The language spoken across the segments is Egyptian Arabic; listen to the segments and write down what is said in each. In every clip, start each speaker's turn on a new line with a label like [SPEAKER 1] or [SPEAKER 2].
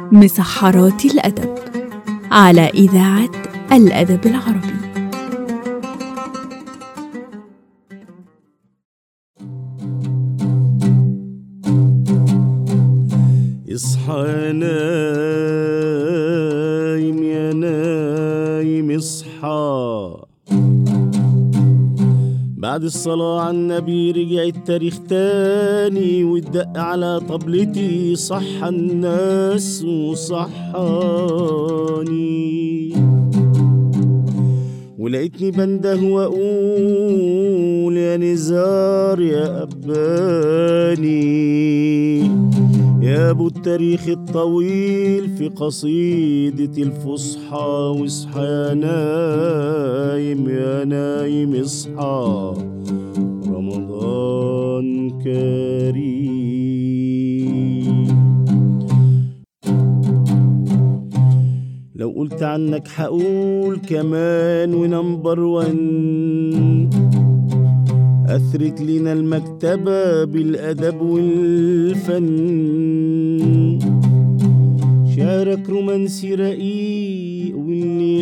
[SPEAKER 1] مسحرات الأدب على إذاعة الأدب العربي
[SPEAKER 2] اصحى يا نايم يا نايم اصحى بعد الصلاة على النبي رجع التاريخ تاني والدق على طبلتي صح الناس وصحاني ولقيتني بنده واقول يا نزار يا اباني يا ابو التاريخ الطويل في قصيدة الفصحى واصحى يا نايم يا نايم اصحى رمضان كريم لو قلت عنك حقول كمان ونمبر ون أثرت لنا المكتبة بالأدب والفن شعرك رومانسي رقيق واللي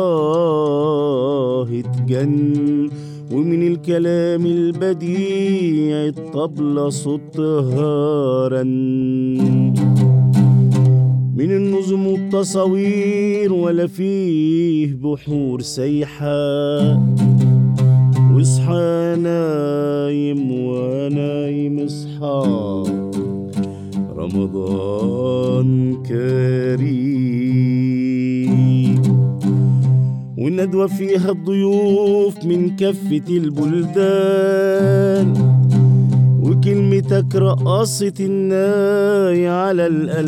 [SPEAKER 2] أراه اتجن ومن الكلام البديع الطبلة صوتها رن من النظم والتصاوير ولا فيه بحور سيحة واصحى نايم ونايم اصحى رمضان كريم والندوة فيها الضيوف من كافة البلدان وكلمتك رقصت الناي على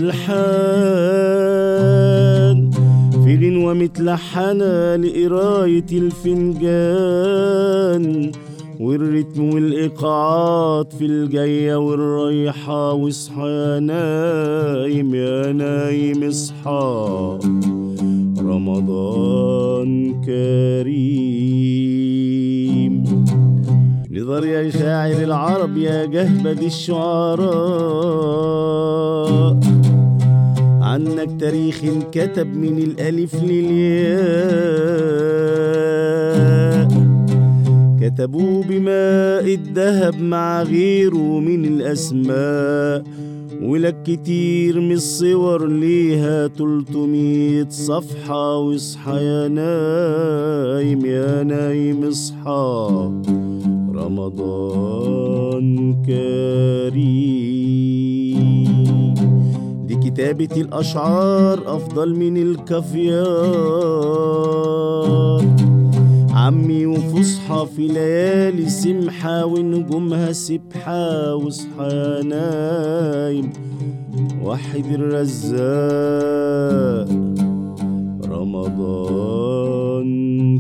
[SPEAKER 2] الألحان في غنوة متلحنة لقراية الفنجان والريتم والإيقاعات في الجاية والرايحة واصحى يا نايم يا نايم اصحى رمضان كريم نظر يا شاعر العرب يا جهبذ الشعراء عنك تاريخ انكتب من الألف للياء كتبوا بماء الذهب مع غيره من الأسماء ولك كتير من الصور ليها تلتمية صفحة واصحى يا نايم يا نايم اصحى رمضان كريم دي كتابة الأشعار أفضل من الكافيار عمي وفصحى في ليالي سمحة ونجومها سبحة واصحى يا نايم وحد الرزاق رمضان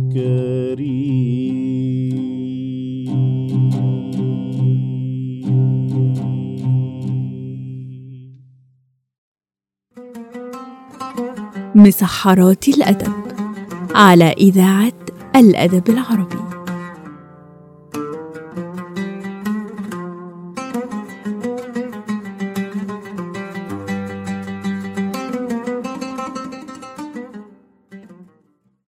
[SPEAKER 2] كريم
[SPEAKER 1] مسحرات الأدب على إذاعة الأدب العربي